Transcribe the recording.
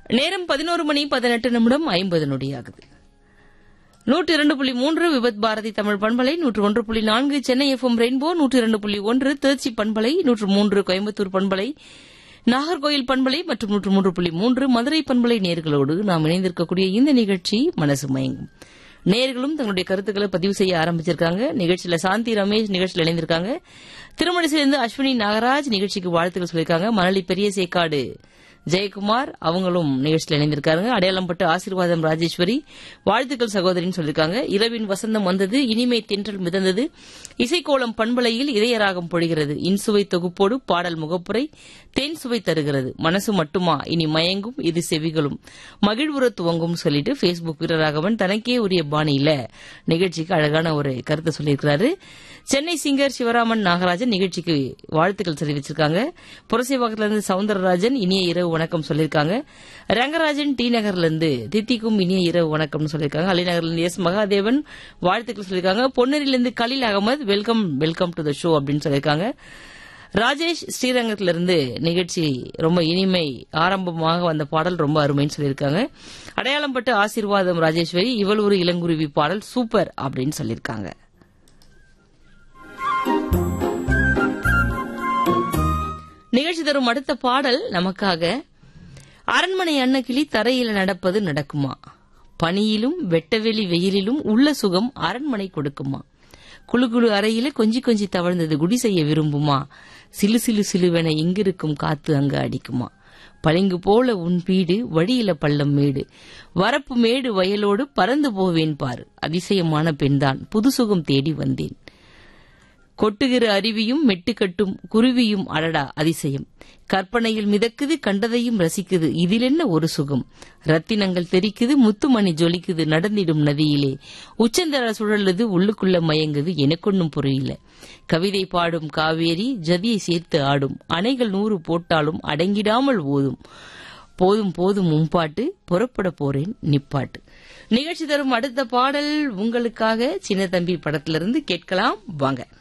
நேரம் பதினோரு மணி பதினெட்டு நிமிடம் ஐம்பது நொடியாகுது நூற்றி இரண்டு புள்ளி மூன்று விபத் பாரதி தமிழ் பண்பலை நூற்று ஒன்று புள்ளி நான்கு சென்னை எஃப்எம் ரெயின்போ நூற்றி இரண்டு புள்ளி ஒன்று திருச்சி பண்பலை நூற்று மூன்று கோயம்புத்தூர் பண்பலை நாகர்கோயில் பண்பலை மற்றும் நூற்று மூன்று புள்ளி மூன்று மதுரை பண்பலை நேர்களோடு நாம் இணைந்திருக்கக்கூடிய இந்த நிகழ்ச்சி மனசு மயங்கும் நேர்களும் தங்களுடைய கருத்துக்களை பதிவு செய்ய ஆரம்பிச்சிருக்காங்க நிகழ்ச்சியில சாந்தி ரமேஷ் நிகழ்ச்சியில் இணைந்திருக்காங்க திருமணிசிலிருந்து அஸ்வினி நாகராஜ் நிகழ்ச்சிக்கு வாழ்த்துக்கள் சொல்லியிருக்காங்க மணலி பெரிய சேக்காடு ஜெயக்குமார் அவங்களும் நிகழ்ச்சியில் இணைந்திருக்காங்க அடையாளம்பட்டு ஆசீர்வாதம் ராஜேஸ்வரி வாழ்த்துக்கள் சகோதரின்னு சொல்லியிருக்காங்க இரவின் வசந்தம் வந்தது இனிமை தென்றல் மிதந்தது இசைக்கோளம் பண்பலையில் இதயராகம் பொழிகிறது இன்சுவை தொகுப்போடு பாடல் முகப்புரை தேன் சுவை தருகிறது மனசு மட்டுமா இனி மயங்கும் இது செவிகளும் மகிழ்வுற துவங்கும் சொல்லிட்டு பேஸ்புக் வீரராகவன் தனக்கே உரிய பாணியில நிகழ்ச்சிக்கு அழகான ஒரு கருத்தை சொல்லியிருக்கிறாரு சென்னை சிங்கர் சிவராமன் நாகராஜன் நிகழ்ச்சிக்கு வாழ்த்துக்கள் தெரிவிச்சிருக்காங்க புரசைவாக்கத்துல இருந்து சவுந்தரராஜன் இனிய இரவு வணக்கம் சொல்லியிருக்காங்க ரங்கராஜன் டி நகர்ல இருந்து தித்திக்கும் இனிய இரவு வணக்கம்னு சொல்லியிருக்காங்க அலிநகர்ல இருந்து எஸ் மகாதேவன் வாழ்த்துக்கள் சொல்லியிருக்காங்க பொன்னேரியிலிருந்து Khaleel Ahmed welcome welcome to the show அப்படின்னு சொல்லியிருக்காங்க ராஜேஷ் ஸ்ரீரங்கத்துல இருந்து நிகழ்ச்சி ரொம்ப இனிமை ஆரம்பமாக வந்த பாடல் ரொம்ப அருமைன்னு சொல்லியிருக்காங்க அடையாளம்பட்டு ஆசீர்வாதம் ராஜேஸ்வரி இவள் ஒரு இளங்குருவி பாடல் சூப்பர் அப்படின்னு சொல்லியிருக்காங்க நிகழ்ச்சி தரும் அடுத்த பாடல் நமக்காக அரண்மனை அன்னக்கிளி தரையில நடப்பது நடக்குமா பனியிலும் வெட்டவெளி வெயிலிலும் உள்ள சுகம் அரண்மனை கொடுக்குமா குழு குழு அறையில கொஞ்சி கொஞ்சி தவழ்ந்தது குடி செய்ய விரும்புமா சிலு சிலு சிலுவென இங்கிருக்கும் காத்து அங்கு அடிக்குமா பளிங்கு போல உன் வீடு வழியில பள்ளம் மேடு வரப்பு மேடு வயலோடு பறந்து போவேன் பாரு அதிசயமான பெண்தான் புது சுகம் தேடி வந்தேன் கொட்டுகிற அருவியும் மெட்டுக்கட்டும் குருவியும் அடடா அதிசயம் கற்பனையில் மிதக்குது கண்டதையும் ரசிக்குது இதில் என்ன ஒரு சுகம் ரத்தினங்கள் தெரிக்குது முத்துமணி ஜொலிக்குது நடந்திடும் நதியிலே உச்சந்தர சுழலுது உள்ளுக்குள்ள மயங்குது எனக்கொன்னும் புரியல கவிதை பாடும் காவேரி ஜதியை சேர்த்து ஆடும் அணைகள் நூறு போட்டாலும் அடங்கிடாமல் ஓதும் போதும் போதும் மும்பாட்டு புறப்பட போறேன் நிப்பாட்டு நிகழ்ச்சி தரும் அடுத்த பாடல் உங்களுக்காக சின்ன தம்பி படத்திலிருந்து கேட்கலாம் வாங்க